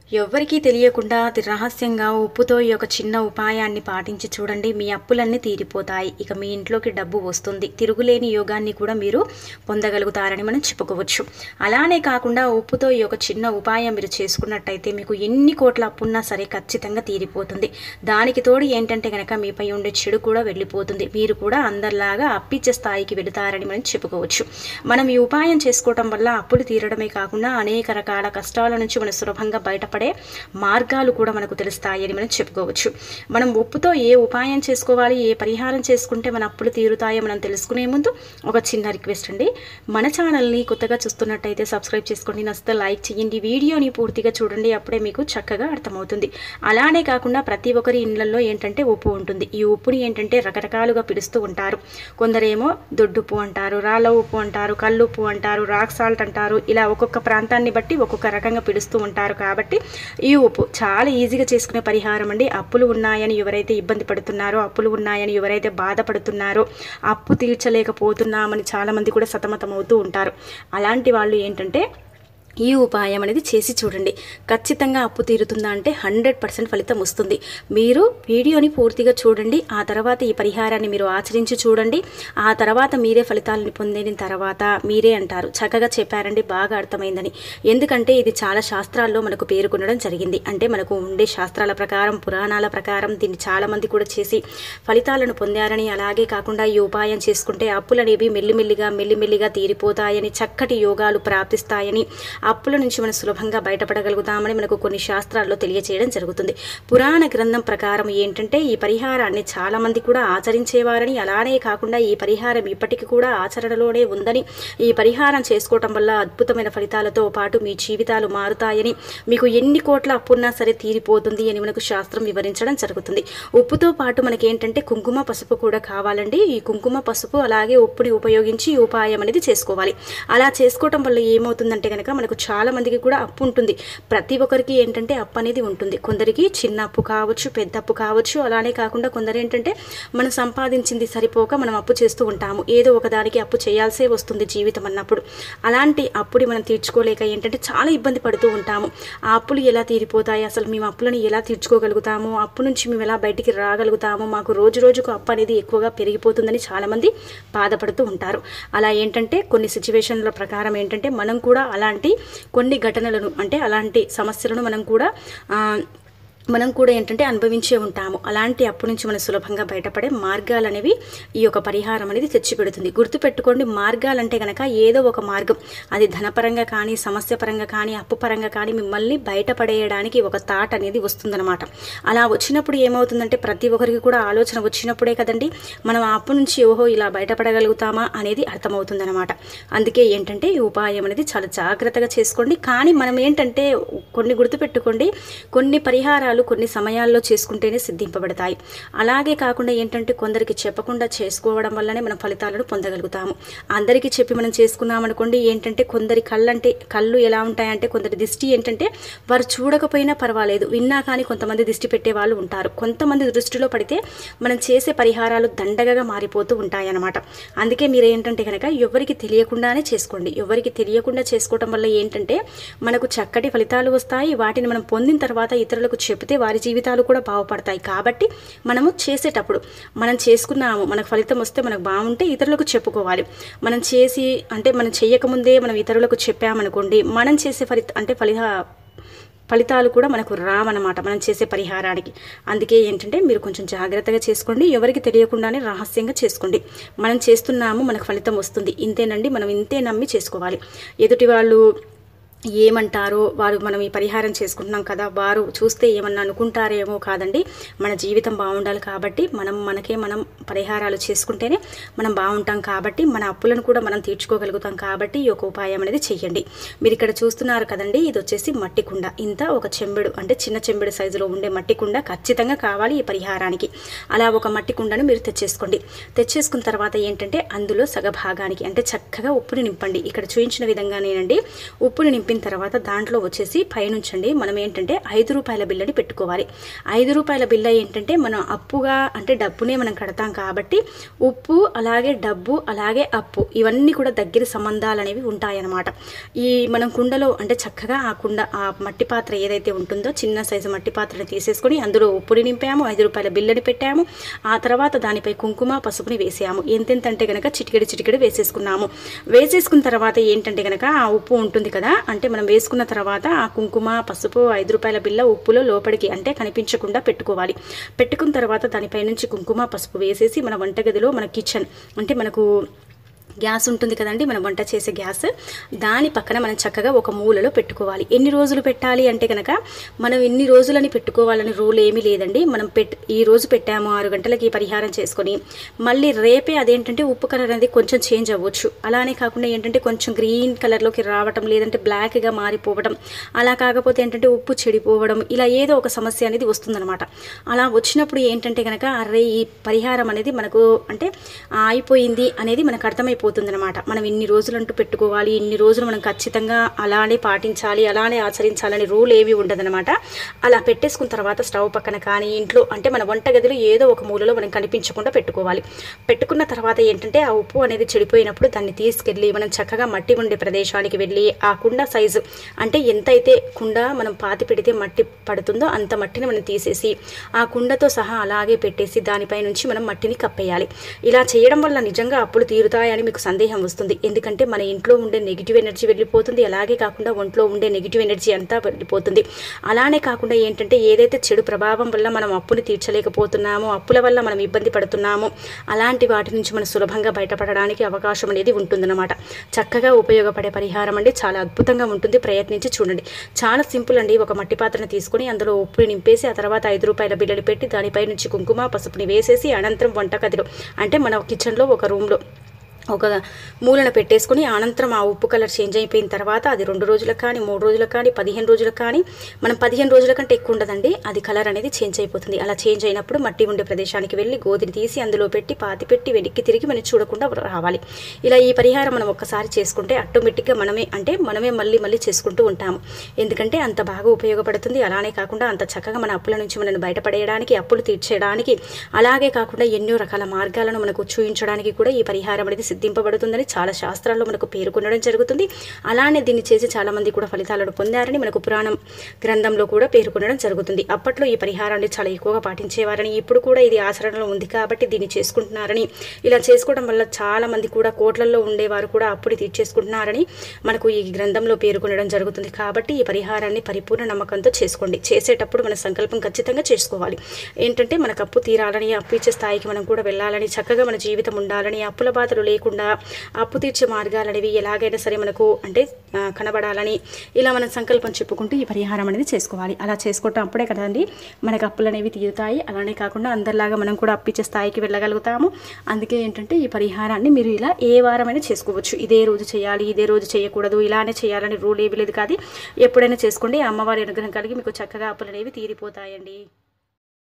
ఎవ్వరికీ తెలియకుండా అతి రహస్యంగా ఉప్పుతో ఈ యొక్క చిన్న ఉపాయాన్ని పాటించి చూడండి మీ అప్పులన్నీ తీరిపోతాయి ఇక మీ ఇంట్లోకి డబ్బు వస్తుంది తిరుగులేని యోగాన్ని కూడా మీరు పొందగలుగుతారని మనం చెప్పుకోవచ్చు అలానే కాకుండా ఉప్పుతో ఈ యొక్క చిన్న ఉపాయం మీరు చేసుకున్నట్టయితే మీకు ఎన్ని కోట్ల అప్పున్నా సరే ఖచ్చితంగా తీరిపోతుంది దానికి తోడు ఏంటంటే కనుక మీపై ఉండే చెడు కూడా వెళ్ళిపోతుంది మీరు కూడా అందరిలాగా అప్పిచ్చే స్థాయికి వెళుతారని మనం చెప్పుకోవచ్చు మనం ఈ ఉపాయం చేసుకోవటం వల్ల అప్పులు తీరడమే కాకుండా అనేక రకాల కష్టాల నుంచి మనం సులభంగా బయటపడే మార్గాలు కూడా మనకు తెలుస్తాయని మనం చెప్పుకోవచ్చు మనం ఉప్పుతో ఏ ఉపాయం చేసుకోవాలి ఏ పరిహారం చేసుకుంటే మన అప్పులు తీరుతాయో మనం తెలుసుకునే ముందు ఒక చిన్న రిక్వెస్ట్ అండి మన ఛానల్ని కొత్తగా చూస్తున్నట్టయితే సబ్స్క్రైబ్ చేసుకోండి నచ్చితే లైక్ చేయండి వీడియోని పూర్తిగా చూడండి అప్పుడే మీకు చక్కగా అర్థమవుతుంది అలానే కాకుండా ప్రతి ఒక్కరి ఇళ్లలో ఏంటంటే ఉప్పు ఉంటుంది ఈ ఉప్పుని ఏంటంటే రకరకాలుగా పిలుస్తూ ఉంటారు కొందరేమో దొడ్డుప్పు అంటారు రాళ్ళ ఉప్పు అంటారు కల్లుప్పు అంటారు రాక్ సాల్ట్ అంటారు ఇలా ఒక్కొక్క ప్రాంతాన్ని బట్టి ఒక్కొక్క రకంగా పిలుస్తూ ఉంటారు కాబట్టి ఈ ఉప్పు చాలా ఈజీగా చేసుకునే పరిహారం అండి అప్పులు ఉన్నాయని ఎవరైతే ఇబ్బంది పడుతున్నారో అప్పులు ఉన్నాయని ఎవరైతే బాధపడుతున్నారో అప్పు తీర్చలేకపోతున్నామని చాలామంది కూడా సతమతం అవుతూ ఉంటారు అలాంటి వాళ్ళు ఏంటంటే ఈ ఉపాయం అనేది చేసి చూడండి ఖచ్చితంగా అప్పు తీరుతుందా అంటే హండ్రెడ్ పర్సెంట్ ఫలితం వస్తుంది మీరు వీడియోని పూర్తిగా చూడండి ఆ తర్వాత ఈ పరిహారాన్ని మీరు ఆచరించి చూడండి ఆ తర్వాత మీరే ఫలితాలను పొందిన తర్వాత మీరే అంటారు చక్కగా చెప్పారండి బాగా అర్థమైందని ఎందుకంటే ఇది చాలా శాస్త్రాల్లో మనకు పేర్కొనడం జరిగింది అంటే మనకు ఉండే శాస్త్రాల ప్రకారం పురాణాల ప్రకారం దీన్ని చాలామంది కూడా చేసి ఫలితాలను పొందారని అలాగే కాకుండా ఈ ఉపాయం చేసుకుంటే అప్పులనేవి మెల్లిమెల్లిగా మెల్లిమెల్లిగా తీరిపోతాయని చక్కటి యోగాలు ప్రాప్తిస్తాయని అప్పుల నుంచి మనం సులభంగా బయటపడగలుగుతామని మనకు కొన్ని శాస్త్రాల్లో తెలియచేయడం జరుగుతుంది పురాణ గ్రంథం ప్రకారం ఏంటంటే ఈ పరిహారాన్ని చాలామంది కూడా ఆచరించేవారని అలానే కాకుండా ఈ పరిహారం ఇప్పటికీ కూడా ఆచరణలోనే ఉందని ఈ పరిహారం చేసుకోవటం వల్ల అద్భుతమైన ఫలితాలతో పాటు మీ జీవితాలు మారుతాయని మీకు ఎన్ని కోట్ల అప్పున్నా సరే తీరిపోతుంది అని మనకు శాస్త్రం వివరించడం జరుగుతుంది ఉప్పుతో పాటు మనకి ఏంటంటే కుంకుమ పసుపు కూడా కావాలండి ఈ కుంకుమ పసుపు అలాగే ఉప్పుని ఉపయోగించి ఈ ఉపాయం అనేది చేసుకోవాలి అలా చేసుకోవటం వల్ల ఏమవుతుందంటే కనుక మనకు చాలా మందికి కూడా అప్పు ఉంటుంది ప్రతి ఒక్కరికి ఏంటంటే అప్పు అనేది ఉంటుంది కొందరికి చిన్న అప్పు కావచ్చు పెద్ద అప్పు కావచ్చు అలానే కాకుండా కొందరు ఏంటంటే మనం సంపాదించింది సరిపోక మనం అప్పు చేస్తూ ఉంటాము ఏదో ఒకదానికి అప్పు చేయాల్సే వస్తుంది జీవితం అన్నప్పుడు అలాంటి అప్పుని మనం తీర్చుకోలేక ఏంటంటే చాలా ఇబ్బంది పడుతూ ఉంటాము ఆ అప్పులు ఎలా తీరిపోతాయి అసలు మేము అప్పులను ఎలా తీర్చుకోగలుగుతాము అప్పు నుంచి మేము ఎలా బయటికి రాగలుగుతాము మాకు రోజు రోజుకు అప్పు అనేది ఎక్కువగా పెరిగిపోతుందని చాలామంది బాధపడుతూ ఉంటారు అలా ఏంటంటే కొన్ని సిచ్యువేషన్ల ప్రకారం ఏంటంటే మనం కూడా అలాంటి కొన్ని ఘటనలను అంటే అలాంటి సమస్యలను మనం కూడా ఆ, మనం కూడా ఏంటంటే అనుభవించే ఉంటాము అలాంటి అప్పు నుంచి మనం సులభంగా బయటపడే మార్గాలు అనేవి ఈ యొక్క పరిహారం అనేది తెచ్చిపెడుతుంది గుర్తుపెట్టుకోండి మార్గాలంటే కనుక ఏదో ఒక మార్గం అది ధనపరంగా కానీ సమస్య పరంగా కానీ అప్పు పరంగా కానీ మిమ్మల్ని బయటపడేయడానికి ఒక థాట్ అనేది వస్తుందన్నమాట అలా వచ్చినప్పుడు ఏమవుతుందంటే ప్రతి ఒక్కరికి కూడా ఆలోచన వచ్చినప్పుడే కదండి మనం ఆ అప్పు నుంచి ఓహో ఇలా బయటపడగలుగుతామా అనేది అర్థమవుతుందన్నమాట అందుకే ఏంటంటే ఈ ఉపాయం అనేది చాలా జాగ్రత్తగా చేసుకోండి కానీ మనం ఏంటంటే కొన్ని గుర్తుపెట్టుకోండి కొన్ని పరిహారాలు కొన్ని సమయాల్లో చేసుకుంటేనే సిద్ధింపబడతాయి అలాగే కాకుండా ఏంటంటే కొందరికి చెప్పకుండా చేసుకోవడం వల్లనే మనం ఫలితాలను పొందగలుగుతాము అందరికీ చెప్పి మనం చేసుకున్నామనుకోండి ఏంటంటే కొందరి కళ్ళంటే కళ్ళు ఎలా ఉంటాయంటే కొందరి దిష్టి ఏంటంటే వారు చూడకపోయినా పర్వాలేదు విన్నా కానీ కొంతమంది దిష్టి పెట్టే వాళ్ళు ఉంటారు కొంతమంది దృష్టిలో పడితే మనం చేసే పరిహారాలు దండగగా మారిపోతూ ఉంటాయన్నమాట అందుకే మీరు ఏంటంటే కనుక ఎవరికి తెలియకుండానే చేసుకోండి ఎవరికి తెలియకుండా చేసుకోవటం వల్ల ఏంటంటే మనకు చక్కటి ఫలితాలు వస్తాయి వాటిని మనం పొందిన తర్వాత ఇతరులకు చెబితే వారి జీవితాలు కూడా బాగుపడతాయి కాబట్టి మనము చేసేటప్పుడు మనం చేసుకున్నాము మనకు ఫలితం వస్తే మనకు బాగుంటే ఇతరులకు చెప్పుకోవాలి మనం చేసి అంటే మనం చేయకముందే మనం ఇతరులకు చెప్పామనుకోండి మనం చేసే ఫలిత అంటే ఫలిత ఫలితాలు కూడా మనకు రావన్నమాట మనం చేసే పరిహారానికి అందుకే ఏంటంటే మీరు కొంచెం జాగ్రత్తగా చేసుకోండి ఎవరికి తెలియకుండానే రహస్యంగా చేసుకోండి మనం చేస్తున్నాము మనకు ఫలితం వస్తుంది ఇంతేనండి మనం ఇంతే నమ్మి చేసుకోవాలి ఎదుటి వాళ్ళు ఏమంటారో వారు మనం ఈ పరిహారం చేసుకుంటున్నాం కదా వారు చూస్తే ఏమన్నా అనుకుంటారేమో కాదండి మన జీవితం బాగుండాలి కాబట్టి మనం మనకే మనం పరిహారాలు చేసుకుంటేనే మనం బాగుంటాం కాబట్టి మన అప్పులను కూడా మనం తీర్చుకోగలుగుతాం కాబట్టి ఈ యొక్క ఉపాయం అనేది చెయ్యండి మీరు ఇక్కడ చూస్తున్నారు కదండి ఇది వచ్చేసి మట్టి కుండ ఇంత ఒక చెంబెడు అంటే చిన్న చెంబెడు సైజులో ఉండే మట్టి కుండ ఖచ్చితంగా కావాలి ఈ పరిహారానికి అలా ఒక మట్టి కుండను మీరు తెచ్చేసుకోండి తెచ్చేసుకున్న తర్వాత ఏంటంటే అందులో సగభాగానికి అంటే చక్కగా ఉప్పుని నింపండి ఇక్కడ చూపించిన విధంగానేనండి ఉప్పుని నింపిన నింపిన తర్వాత దాంట్లో వచ్చేసి పైనుంచండి మనం ఏంటంటే ఐదు రూపాయల బిల్లని పెట్టుకోవాలి ఐదు రూపాయల బిల్ల ఏంటంటే మనం అప్పుగా అంటే డబ్బునే మనం కడతాం కాబట్టి ఉప్పు అలాగే డబ్బు అలాగే అప్పు ఇవన్నీ కూడా దగ్గర సంబంధాలు అనేవి ఉంటాయన్నమాట ఈ మనం కుండలో అంటే చక్కగా ఆ కుండ ఆ మట్టి పాత్ర ఏదైతే ఉంటుందో చిన్న సైజు మట్టి పాత్రని తీసేసుకొని అందులో ఉప్పుని నింపాము ఐదు రూపాయల బిల్లని పెట్టాము ఆ తర్వాత దానిపై కుంకుమ పసుపుని వేసాము ఎంతెంత అంటే కనుక చిటికెడు చిటికెడు వేసేసుకున్నాము వేసేసుకున్న తర్వాత ఏంటంటే కనుక ఆ ఉప్పు ఉంటుంది కదా అంటే మనం వేసుకున్న తర్వాత ఆ కుంకుమ పసుపు ఐదు రూపాయల బిల్ల ఉప్పులో లోపలికి అంటే కనిపించకుండా పెట్టుకోవాలి పెట్టుకున్న తర్వాత దానిపై నుంచి కుంకుమ పసుపు వేసేసి మన వంటగదిలో మన కిచెన్ అంటే మనకు గ్యాస్ ఉంటుంది కదండి మనం వంట చేసే గ్యాస్ దాని పక్కన మనం చక్కగా ఒక మూలలో పెట్టుకోవాలి ఎన్ని రోజులు పెట్టాలి అంటే కనుక మనం ఎన్ని రోజులని పెట్టుకోవాలని రూల్ ఏమీ లేదండి మనం పెట్ ఈ రోజు పెట్టాము ఆరు గంటలకి పరిహారం చేసుకొని మళ్ళీ రేపే అదేంటంటే ఉప్పు కలర్ అనేది కొంచెం చేంజ్ అవ్వచ్చు అలానే కాకుండా ఏంటంటే కొంచెం గ్రీన్ కలర్లోకి రావటం లేదంటే బ్లాక్గా మారిపోవడం అలా కాకపోతే ఏంటంటే ఉప్పు చెడిపోవడం ఇలా ఏదో ఒక సమస్య అనేది వస్తుందన్నమాట అలా వచ్చినప్పుడు ఏంటంటే కనుక అరే ఈ పరిహారం అనేది మనకు అంటే ఆ, అయిపోయింది అనేది మనకు అర్థమైపోతుంది అనమాట మనం ఇన్ని రోజులు అంటూ పెట్టుకోవాలి ఇన్ని రోజులు మనం ఖచ్చితంగా అలానే పాటించాలి అలానే ఆచరించాలని రూల్ ఏవి ఉండదన్నమాట అలా పెట్టేసుకున్న తర్వాత స్టవ్ పక్కన కానీ ఇంట్లో అంటే మన వంటగదిలో ఏదో ఒక మూలలో మనం కనిపించకుండా పెట్టుకోవాలి పెట్టుకున్న తర్వాత ఏంటంటే ఆ ఉప్పు అనేది చెడిపోయినప్పుడు దాన్ని తీసుకెళ్ళి మనం చక్కగా మట్టి ఉండే ప్రదేశానికి వెళ్ళి ఆ కుండ సైజు అంటే ఎంతైతే కుండ మనం పాతి పెడితే మట్టి పడుతుందో అంత మట్టిని మనం తీసేసి ఆ కుండతో సహా అలాగే పెట్టేసి దానిపై నుంచి మనం మట్టిని కప్పేయాలి ఇలా చేయడం వల్ల నిజంగా అప్పులు తీరుతాయని మీకు సందేహం వస్తుంది ఎందుకంటే మన ఇంట్లో ఉండే నెగిటివ్ ఎనర్జీ వెళ్ళిపోతుంది అలాగే కాకుండా ఒంట్లో ఉండే నెగిటివ్ ఎనర్జీ అంతా వెళ్ళిపోతుంది అలానే కాకుండా ఏంటంటే ఏదైతే చెడు ప్రభావం వల్ల మనం అప్పుని తీర్చలేకపోతున్నామో అప్పుల వల్ల మనం ఇబ్బంది పడుతున్నామో అలాంటి వాటి నుంచి మనం సులభంగా బయటపడడానికి అవకాశం అనేది ఉంటుందన్నమాట చక్కగా ఉపయోగపడే పరిహారం అండి చాలా అద్భుతంగా ఉంటుంది ప్రయత్నించి చూడండి చాలా సింపుల్ అండి ఒక మట్టి పాత్రను తీసుకొని అందులో ఉప్పుని నింపేసి ఆ తర్వాత ఐదు రూపాయల బిల్లలు పెట్టి దానిపై నుంచి కుంకుమ పసుపుని వేసేసి అనంతరం వంటగదిలో అంటే మన కిచెన్లో ఒక రూమ్లో ఒక మూలన పెట్టేసుకొని అనంతరం ఆ ఉప్పు కలర్ చేంజ్ అయిపోయిన తర్వాత అది రెండు రోజులకు కానీ మూడు రోజులకు కానీ పదిహేను రోజులకు కానీ మనం పదిహేను రోజుల కంటే ఎక్కువ ఉండదండి అది కలర్ అనేది చేంజ్ అయిపోతుంది అలా చేంజ్ అయినప్పుడు మట్టి ఉండే ప్రదేశానికి వెళ్ళి గోధిని తీసి అందులో పెట్టి పాతి పెట్టి వెనక్కి తిరిగి మనం చూడకుండా రావాలి ఇలా ఈ పరిహారం మనం ఒక్కసారి చేసుకుంటే ఆటోమేటిక్గా మనమే అంటే మనమే మళ్ళీ మళ్ళీ చేసుకుంటూ ఉంటాము ఎందుకంటే అంత బాగా ఉపయోగపడుతుంది అలానే కాకుండా అంత చక్కగా మన అప్పుల నుంచి మనల్ని బయటపడేయడానికి అప్పులు తీర్చేయడానికి అలాగే కాకుండా ఎన్నో రకాల మార్గాలను మనకు చూపించడానికి కూడా ఈ పరిహారం అనేది సిద్ధింపబడుతుందని చాలా శాస్త్రాల్లో మనకు పేర్కొనడం జరుగుతుంది అలానే దీన్ని చేసి చాలా మంది కూడా ఫలితాలను పొందారని మనకు పురాణం గ్రంథంలో కూడా పేర్కొనడం జరుగుతుంది అప్పట్లో ఈ పరిహారాన్ని చాలా ఎక్కువగా పాటించేవారని ఇప్పుడు కూడా ఇది ఆచరణలో ఉంది కాబట్టి దీన్ని చేసుకుంటున్నారని ఇలా చేసుకోవడం వల్ల చాలా మంది కూడా కోట్లల్లో ఉండేవారు కూడా అప్పుడు తీర్చేసుకుంటున్నారని మనకు ఈ గ్రంథంలో పేర్కొనడం జరుగుతుంది కాబట్టి ఈ పరిహారాన్ని పరిపూర్ణ నమ్మకంతో చేసుకోండి చేసేటప్పుడు మన సంకల్పం ఖచ్చితంగా చేసుకోవాలి ఏంటంటే మనకు అప్పు తీరాలని అప్పు ఇచ్చే స్థాయికి మనం కూడా వెళ్ళాలని చక్కగా మన జీవితం ఉండాలని అప్పుల బాధలు లేకుండా అప్పు తీర్చే మార్గాలు అనేవి ఎలాగైనా సరే మనకు అంటే ఆ, కనబడాలని ఇలా మనం సంకల్పం చెప్పుకుంటూ ఈ పరిహారం అనేది చేసుకోవాలి అలా చేసుకోవటం అప్పుడే కదండి మనకు అప్పులు అనేవి తీరుతాయి అలానే కాకుండా అందరిలాగా మనం కూడా అప్పిచ్చే స్థాయికి వెళ్ళగలుగుతాము అందుకే ఏంటంటే ఈ పరిహారాన్ని మీరు ఇలా ఏ వారమైనా చేసుకోవచ్చు ఇదే రోజు చేయాలి ఇదే రోజు చేయకూడదు ఇలానే చేయాలని రూల్ ఏమీ లేదు కాదు ఎప్పుడైనా చేసుకోండి అమ్మవారి అనుగ్రహం కలిగి మీకు చక్కగా అప్పులు అనేవి తీరిపోతాయండి